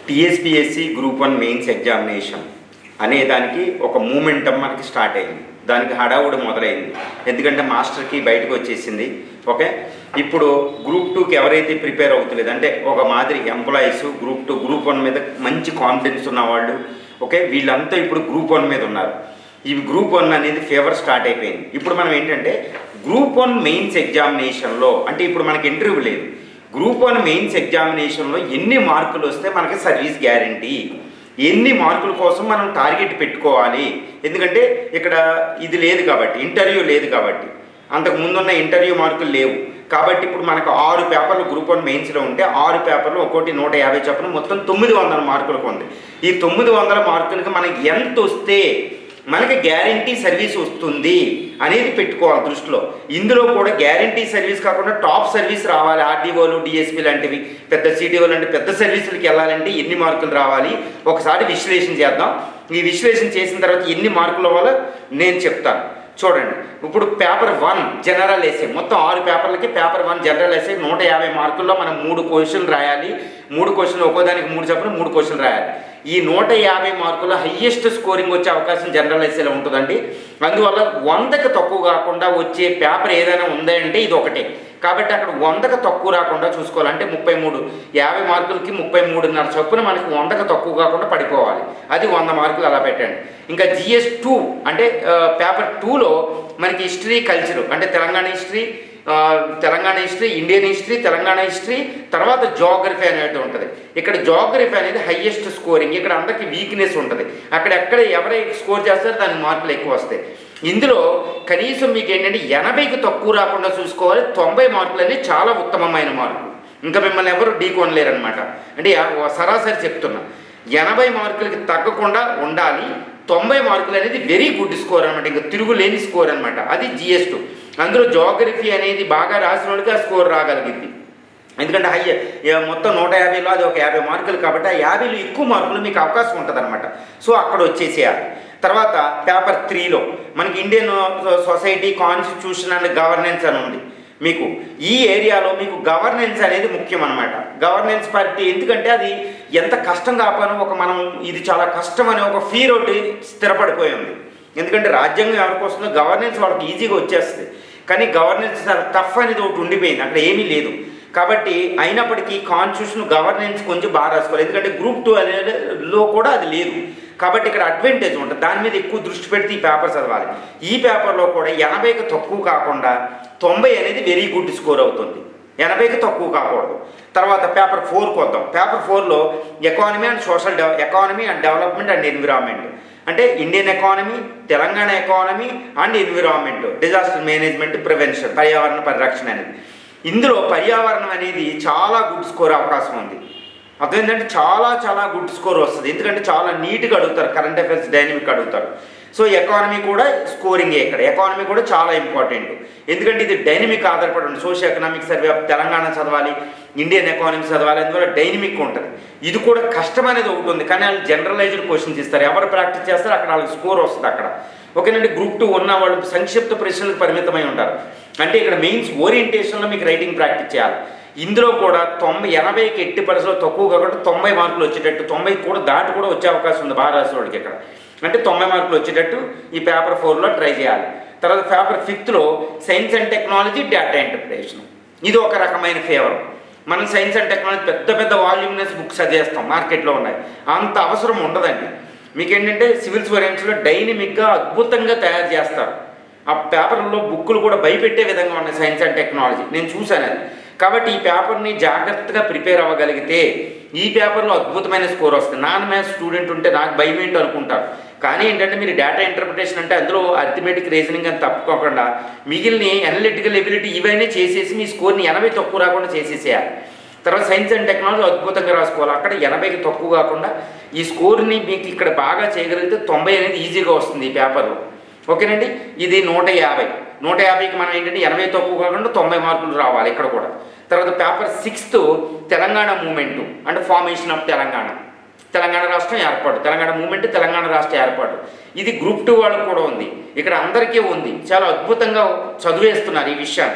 TSPSC group one mains examination అనే దానికి ఒక మూమెంటం మనకి స్టార్ట్ అయింది దానికి హడావుడి మొదలైంది ఎందుకంటే మాస్టర్కి బయటకు వచ్చేసింది ఓకే ఇప్పుడు గ్రూప్ టూకి ఎవరైతే ప్రిపేర్ అవుతలేదు అంటే ఒక మాదిరి employees group two group one మీద మంచి కాన్ఫిడెన్స్ ఉన్నవాళ్ళు ఓకే వీళ్ళంతా ఇప్పుడు గ్రూప్ వన్ మీద ఉన్నారు ఈ గ్రూప్ వన్ అనేది ఫేవర్ స్టార్ట్ అయిపోయింది ఇప్పుడు మనం ఏంటంటే గ్రూప్ వన్ మెయిన్స్ ఎగ్జామినేషన్లో అంటే ఇప్పుడు మనకి ఇంటర్వ్యూ లేదు గ్రూప్ వన్ మెయిన్స్ ఎగ్జామినేషన్లో ఎన్ని మార్కులు వస్తే మనకి సర్వీస్ గ్యారంటీ ఎన్ని మార్కుల కోసం మనం టార్గెట్ పెట్టుకోవాలి ఎందుకంటే ఇక్కడ ఇది లేదు కాబట్టి ఇంటర్వ్యూ లేదు కాబట్టి అంతకు ముందున్న ఇంటర్వ్యూ మార్కులు లేవు కాబట్టి ఇప్పుడు మనకు ఆరు పేపర్లు గ్రూప్ వన్ మెయిన్స్లో ఉంటే ఆరు పేపర్లు ఒక్కోటి నూట యాభై చొప్పున మొత్తం తొమ్మిది వందల మార్కులకు ఉంది ఈ తొమ్మిది వందల మార్కులకి మనకి ఎంత వస్తే మనకి గ్యారంటీ సర్వీస్ వస్తుంది అనేది పెట్టుకోవాలి దృష్టిలో ఇందులో కూడా గ్యారంటీ సర్వీస్ కాకుండా టాప్ సర్వీస్ రావాలి ఆర్డీఓలు డిఎస్పీ లాంటివి పెద్ద సిటీఓ లాంటి పెద్ద సర్వీసులకి వెళ్ళాలంటే ఎన్ని మార్కులు రావాలి ఒకసారి విశ్లేషణ చేద్దాం ఈ విశ్లేషణ చేసిన తర్వాత ఎన్ని మార్కుల వల్ల నేను చెప్తాను చూడండి ఇప్పుడు పేపర్ వన్ జనరల్ ఎస్ఏ మొత్తం ఆరు పేపర్లకి పేపర్ వన్ జనరల్ ఎస్ఏ నూట యాభై మార్కుల్లో మనం మూడు క్వశ్చన్లు రాయాలి మూడు క్వశ్చన్లు ఒక్కోదానికి మూడు చెప్పిన మూడు క్వశ్చన్లు రాయాలి ఈ నూట యాభై మార్కుల్లో హయ్యెస్ట్ స్కోరింగ్ వచ్చే అవకాశం జనరల్ ఎస్ఏలో ఉంటుందండి అందువల్ల వందకి తక్కువ కాకుండా వచ్చే పేపర్ ఏదైనా ఉందంటే ఇది ఒకటే కాబట్టి అక్కడ వందకు తక్కువ రాకుండా చూసుకోవాలి అంటే ముప్పై మూడు యాభై మార్కులకి ముప్పై మూడున్నర చొప్పున మనకి వందకు తక్కువ కాకుండా పడిపోవాలి అది వంద మార్కులు అలా పెట్టండి ఇంకా జిఎస్ టూ అంటే ఆ, పేపర్ టూలో మనకి హిస్టరీ కల్చర్ అంటే తెలంగాణ హిస్టరీ ఆ, Telangana history Indian history Telangana history తర్వాత జోగ్రఫీ అనేది ఉంటుంది ఇక్కడ జోగ్రఫీ అనేది హయ్యెస్ట్ స్కోరింగ్ ఇక్కడ అందరికి వీక్నెస్ ఉంటుంది అక్కడ ఎక్కడ ఎవరై స్కోర్ చేస్తారో దానికి మార్కులు ఎక్కువ వస్తాయి ఇందులో కనీసం మీకు ఏంటంటే ఎనభైకి తక్కువ రాకుండా చూసుకోవాలి తొంభై మార్కులు అనేది చాలా ఉత్తమమైన మార్కులు ఇంకా మిమ్మల్ని ఎవరు ఢీకొనలేరు అనమాట అంటే యా- సరాసరి చెప్తున్నా ఎనభై మార్కులకి తగ్గకుండా ఉండాలి తొంభై మార్కులు అనేది వెరీ గుడ్ స్కోర్ అనమాట ఇంకా తిరుగులేని స్కోర్ అనమాట అది జిఎస్ టూ అందులో జోగ్రఫీ అనేది బాగా రాసిన వాడికి ఆ స్కోర్ రాగలిగింది ఎందుకంటే హై ఇక మొత్తం నూట యాభైలో అది ఒక యాభై మార్కులు కాబట్టి ఆ యాభైలో ఎక్కువ మార్కులు మీకు అవకాశం ఉంటుంది అనమాట సో అక్కడ వచ్చేసేయాలి తర్వాత పేపర్ త్రీలో మనకి Indian society constitution and governance అని ఉంది మీకు ఈ ఏరియాలో మీకు గవర్నెన్స్ అనేది ముఖ్యం అనమాట గవర్నెన్స్ పార్టీ ఎందుకంటే అది ఎంత కష్టం కాపానో ఒక మనం ఇది చాలా కష్టం అనే ఒక ఫీర్ ఒకటి స్థిరపడిపోయి ఉంది ఎందుకంటే రాజ్యాంగం ఎవరికి వస్తుందో గవర్నెన్స్ వాళ్ళకి ఈజీగా వచ్చేస్తుంది కానీ గవర్నెన్స్ చాలా టఫ్ అనేది ఒకటి ఉండిపోయింది అక్కడ ఏమీ లేదు కాబట్టి అయినప్పటికీ కాన్స్టిట్యూషన్ గవర్నెన్స్ కొంచెం బాగా రాసుకోవాలి ఎందుకంటే గ్రూప్ టూ లో కూడా అది లేదు కాబట్టి ఇక్కడ అడ్వాంటేజ్ ఉంటుంది దాని మీద ఎక్కువ దృష్టి పెడితే ఈ పేపర్ చదవాలి ఈ పేపర్లో కూడా ఎనభైకి తక్కువ కాకుండా తొంభై అనేది వెరీ గుడ్ స్కోర్ అవుతుంది ఎనభైకి తక్కువ కాకూడదు తర్వాత పేపర్ ఫోర్కి వద్దాం పేపర్ ఫోర్లో economy and social dev economy and development and environment అంటే Indian economy Telangana economy and environment disaster management prevention పర్యావరణ పరిరక్షణ అనేది ఇందులో పర్యావరణం అనేది చాలా గుడ్ స్కోర్ అవకాశం ఉంది అదేంటంటే చాలా చాలా గుడ్ స్కోర్ వస్తుంది ఎందుకంటే చాలా నీట్గా అడుగుతారు కరెంట్ అఫైర్స్ డైనమిక్ అడుగుతారు సో ఎకానమీ కూడా స్కోరింగే ఇక్కడ ఎకానమీ కూడా చాలా ఇంపార్టెంట్ ఎందుకంటే ఇది డైనమిక్ ఆధారపడి ఉంటుంది socio economic survey of Telangana చదవాలి ఇండియన్ ఎకానమీ చదవాలి అందువల్ల డైనమిక్ ఉంటుంది ఇది కూడా కష్టం అనేది ఒకటి ఉంది కానీ వాళ్ళు జనరలైజ్డ్ క్వశ్చన్స్ ఇస్తారు ఎవరు ప్రాక్టీస్ చేస్తారో అక్కడ వాళ్ళకి స్కోర్ వస్తుంది అక్కడ ఓకేనండి గ్రూప్ టూ ఉన్న వాళ్ళు సంక్షిప్త ప్రశ్నలకు పరిమితమై ఉంటారు అంటే ఇక్కడ మెయిన్స్ ఓరియంటేషన్లో మీకు రైటింగ్ ప్రాక్టీస్ చేయాలి ఇందులో కూడా తొంభై ఎనభైకి ఎట్టి పరిస్థితుల్లో తక్కువ కాబట్టి తొంభై మార్కులు వచ్చేటట్టు తొంభై కూడా దాటి కూడా వచ్చే అవకాశం ఉంది బాగా రాసిన వాడికి ఇక్కడ అంటే తొంభై మార్కులు వచ్చేటట్టు ఈ పేపర్ ఫోర్లో ట్రై చేయాలి తర్వాత పేపర్ ఫిఫ్త్లో science and technology data interpretation ఇది ఒక రకమైన ఫేవర్ మనం సైన్స్ అండ్ టెక్నాలజీ పెద్ద పెద్ద వాల్యూమినస్ బుక్స్ చదివేస్తాం మార్కెట్లో ఉన్నాయి అంత అవసరం ఉండదండి మీకు ఏంటంటే సివిల్స్ వేరియంట్స్లో డైనమిక్గా అద్భుతంగా తయారు చేస్తారు ఆ పేపర్లో బుక్కులు కూడా భయపెట్టే విధంగా ఉన్నాయి సైన్స్ అండ్ టెక్నాలజీ నేను చూశాను అది కాబట్టి ఈ పేపర్ని జాగ్రత్తగా ప్రిపేర్ అవ్వగలిగితే ఈ పేపర్లో అద్భుతమైన స్కోర్ వస్తుంది నాన్ మ్యాథ్స్ స్టూడెంట్ ఉంటే నాకు భయం ఏంటో అనుకుంటారు కానీ ఏంటంటే మీరు డేటా ఇంటర్ప్రిటేషన్ అంటే అందులో అర్థమెటిక్ రీజనింగ్ అని తప్పుకోకుండా మిగిలిన అనలిటికల్ ఎబిలిటీ ఇవన్నీ చేసేసి మీ స్కోర్ని ఎనభై తక్కువ రాకుండా చేసేసేయాలి తర్వాత సైన్స్ అండ్ టెక్నాలజీ అద్భుతంగా రాసుకోవాలి అక్కడ ఎనభైకి తక్కువ కాకుండా ఈ స్కోర్ని మీకు ఇక్కడ బాగా చేయగలిగితే తొంభై అనేది ఈజీగా వస్తుంది ఈ పేపర్లో ఓకేనండి ఇది నూట యాభై నూట యాభైకి మనం ఏంటంటే ఎనభై తక్కువ కాకుండా తొంభై మార్కులు రావాలి ఇక్కడ కూడా తర్వాత పేపర్ సిక్స్త్ తెలంగాణ మూమెంటు అంటే ఫార్మేషన్ ఆఫ్ తెలంగాణ తెలంగాణ రాష్ట్రం ఏర్పాటు తెలంగాణ మూమెంట్ తెలంగాణ రాష్ట్ర ఏర్పాటు ఇది గ్రూప్ టూ వాళ్ళకు కూడా ఉంది ఇక్కడ అందరికీ ఉంది చాలా అద్భుతంగా చదివేస్తున్నారు ఈ విషయాన్ని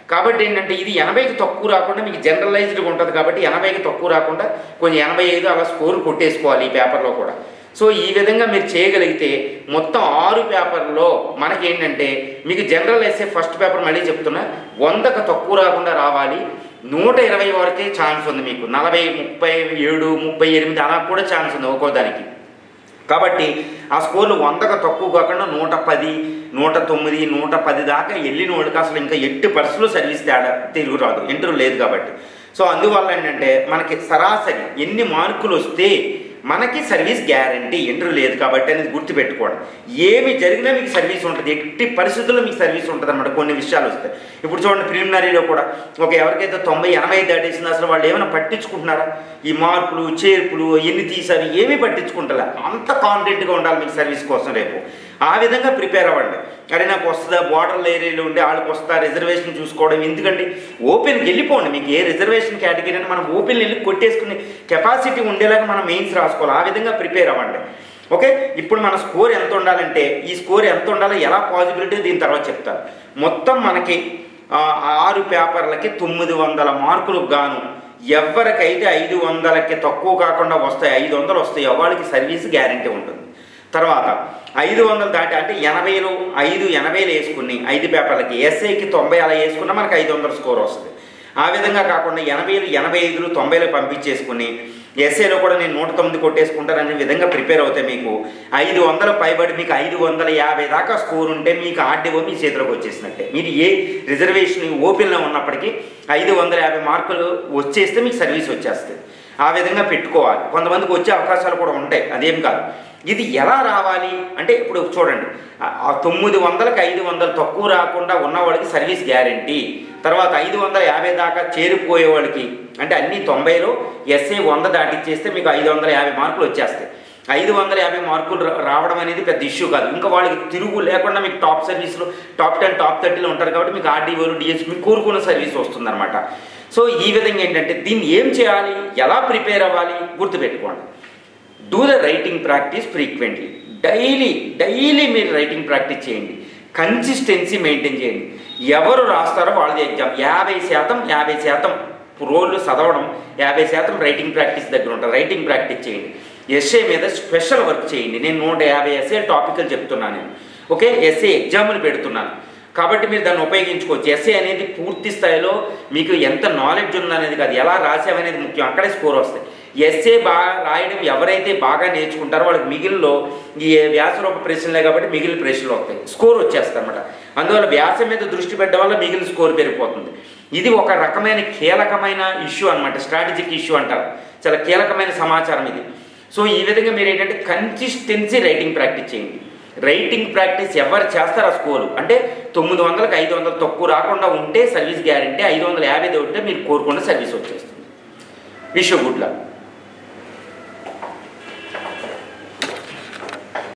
కాబట్టి ఏంటంటే ఇది ఎనభైకి తక్కువ రాకుండా మీకు జనరలైజ్డ్గా ఉంటుంది కాబట్టి ఎనభైకి తక్కువ రాకుండా కొంచెం ఎనభై ఐదు అలా స్కోర్ కొట్టేసుకోవాలి ఈ పేపర్లో కూడా సో ఈ విధంగా మీరు చేయగలిగితే మొత్తం ఆరు పేపర్లో మనకేంటంటే మీకు జనరల్ ఎస్ఏ ఫస్ట్ పేపర్ మళ్ళీ చెప్తున్నా వందకు తక్కువ రాకుండా రావాలి నూట ఇరవై వరకే ఛాన్స్ ఉంది మీకు నలభై ముప్పై ఏడు ముప్పై ఎనిమిది అలా కూడా ఛాన్స్ ఉంది ఒక్కో దానికి కాబట్టి ఆ స్కోర్లు వందకు తక్కువ కాకుండా నూట పది నూట తొమ్మిది నూట పది దాకా వెళ్ళిన వాడికి అసలు ఇంకా ఎట్టి పరిస్థితులు సర్వీస్ తేడా తిరుగు రాదు ఇంటర్వ్యూ లేదు కాబట్టి సో అందువల్ల ఏంటంటే మనకి సరాసరి ఎన్ని మార్కులు వస్తే మనకి సర్వీస్ గ్యారంటీ ఇంటర్వ్యూ లేదు కాబట్టి అనేది గుర్తుపెట్టుకోండి ఏమి జరిగినా మీకు సర్వీస్ ఉంటుంది ఎట్టి పరిస్థితుల్లో మీకు సర్వీస్ ఉంటుంది అనమాట కొన్ని విషయాలు వస్తాయి ఇప్పుడు చూడండి ప్రిలిమినరీలో కూడా ఒక ఎవరికైతే తొంభై ఎనభై దాటేసిందో అసలు వాళ్ళు ఏమైనా పట్టించుకుంటున్నారా ఈ మార్పులు చేర్పులు ఎన్ని తీసారు ఏమీ పట్టించుకుంటారా అంత కాన్ఫిడెంట్గా ఉండాలి మీకు సర్వీస్ కోసం రేపు ఆ విధంగా ప్రిపేర్ అవ్వండి అరే నాకు వస్తుందా బోర్డర్ ఏరియాలో ఉండే వాళ్ళకి వస్తా రిజర్వేషన్ చూసుకోవడం ఎందుకండి ఓపెన్కి వెళ్ళిపోండి మీకు ఏ రిజర్వేషన్ కేటగిరీ అని మనం ఓపెన్ వెళ్ళి కొట్టేసుకునే కెపాసిటీ ఉండేలాగా మనం మెయిన్స్ రాసుకోవాలి ఆ విధంగా ప్రిపేర్ అవ్వండి ఓకే ఇప్పుడు మన స్కోర్ ఎంత ఉండాలంటే ఈ స్కోర్ ఎంత ఉండాలో ఎలా పాసిబిలిటీ దీని తర్వాత చెప్తాను మొత్తం మనకి ఆ, ఆరు పేపర్లకి తొమ్మిది వందల మార్కులకు గాను ఎవరికైతే ఐదు వందలకి తక్కువ కాకుండా వస్తాయి ఐదు వందలు వస్తాయో వాళ్ళకి సర్వీస్ గ్యారంటీ ఉంటుంది తర్వాత ఐదు వందలు దాటి అంటే ఎనభైలో ఐదు ఎనభైలు వేసుకుని ఐదు పేపర్లకి ఎస్ఐకి తొంభై అలా వేసుకున్నా మనకు ఐదు వందల స్కోర్ వస్తుంది ఆ విధంగా కాకుండా ఎనభైలు ఎనభై ఐదులు తొంభైలు పంపించేసుకుని ఎస్ఏలో కూడా నేను నూట తొమ్మిది కొట్టేసుకుంటాననే విధంగా ప్రిపేర్ అవుతే మీకు ఐదు వందల పైబడి మీకు ఐదు వందల యాభై దాకా స్కోర్ ఉంటే మీకు ఆర్డీఓ మీ చేతిలోకి వచ్చేసినట్టే మీరు ఏ రిజర్వేషన్ ఓపెన్లో ఉన్నప్పటికీ ఐదు వందల యాభై మార్కులు వచ్చేస్తే మీకు సర్వీస్ వచ్చేస్తుంది ఆ విధంగా పెట్టుకోవాలి కొంతమందికి వచ్చే అవకాశాలు కూడా ఉంటాయి అదేం కాదు ఇది ఎలా రావాలి అంటే ఇప్పుడు చూడండి ఆ- ఆ తొమ్మిది వందలకి ఐదు వందలు తక్కువ రాకుండా ఉన్న వాళ్ళకి సర్వీస్ గ్యారంటీ తర్వాత ఐదు వందల యాభై దాకా చేరిపోయే వాళ్ళకి అంటే అన్ని తొంభైలో ఎస్ఏ వంద దాటిచ్చేస్తే మీకు ఐదు వందల యాభై మార్కులు వచ్చేస్తాయి ఐదు వందల యాభై మార్కులు రా- రావడం అనేది పెద్ద ఇష్యూ కాదు ఇంకా వాళ్ళకి తిరుగు లేకుండా మీకు టాప్ సర్వీస్లో టాప్ టెన్ టాప్ థర్టీలో ఉంటారు కాబట్టి మీకు ఆర్డీఓలు డిఎస్ మీకు కోరుకున్న సర్వీస్ వస్తుందన్నమాట సో ఈ విధంగా ఏంటంటే దీన్ని ఏం చేయాలి ఎలా ప్రిపేర్ అవ్వాలి గుర్తుపెట్టుకోండి do the writing practice frequently daily daily మీరు రైటింగ్ ప్రాక్టీస్ చేయండి కన్సిస్టెన్సీ మెయింటైన్ చేయండి ఎవరు రాస్తారో వాళ్ళది ఎగ్జామ్ యాభై శాతం యాభై శాతం రోళ్ళు చదవడం యాభై శాతం రైటింగ్ ప్రాక్టీస్ దగ్గర ఉంటుంది రైటింగ్ ప్రాక్టీస్ చేయండి ఎస్ఏ మీద స్పెషల్ వర్క్ చేయండి నేను నూట యాభై ఎస్ఏ టాపికల్ చెప్తున్నాను నేను ఓకే ఎస్ఏ ఎగ్జాములు పెడుతున్నాను కాబట్టి మీరు దాన్ని ఉపయోగించుకోవచ్చు ఎస్ఏ అనేది పూర్తి స్థాయిలో మీకు ఎంత నాలెడ్జ్ ఉందనేది కాదు ఎలా రాసామనేది ముఖ్యం అక్కడే స్కోర్ వస్తాయి ఎస్ఏ బాగా రాయడం ఎవరైతే బాగా నేర్చుకుంటారో వాళ్ళకి మిగిలిలో ఈ వ్యాసరూప ప్రశ్నలే కాబట్టి మిగిలిన ప్రశ్నలు వస్తాయి స్కోర్ వచ్చేస్తుంది అనమాట అందువల్ల వ్యాసం మీద దృష్టి పెట్టడం వల్ల మిగిలిన స్కోర్ పెరిగిపోతుంది ఇది ఒక రకమైన కీలకమైన ఇష్యూ అనమాట స్ట్రాటజిక్ ఇష్యూ అంటారు చాలా కీలకమైన సమాచారం ఇది సో ఈ విధంగా మీరు ఏంటంటే కన్సిస్టెన్సీ రైటింగ్ ప్రాక్టీస్ చేయండి రైటింగ్ ప్రాక్టీస్ ఎవరు చేస్తారు ఆ స్కోరు అంటే తొమ్మిది వందలకు ఐదు వందలు తక్కువ రాకుండా ఉంటే సర్వీస్ గ్యారంటీ ఐదు వందల యాభై ఉంటే మీరు కోరుకున్న సర్వీస్ వచ్చేస్తుంది విష్ గుడ్ లక్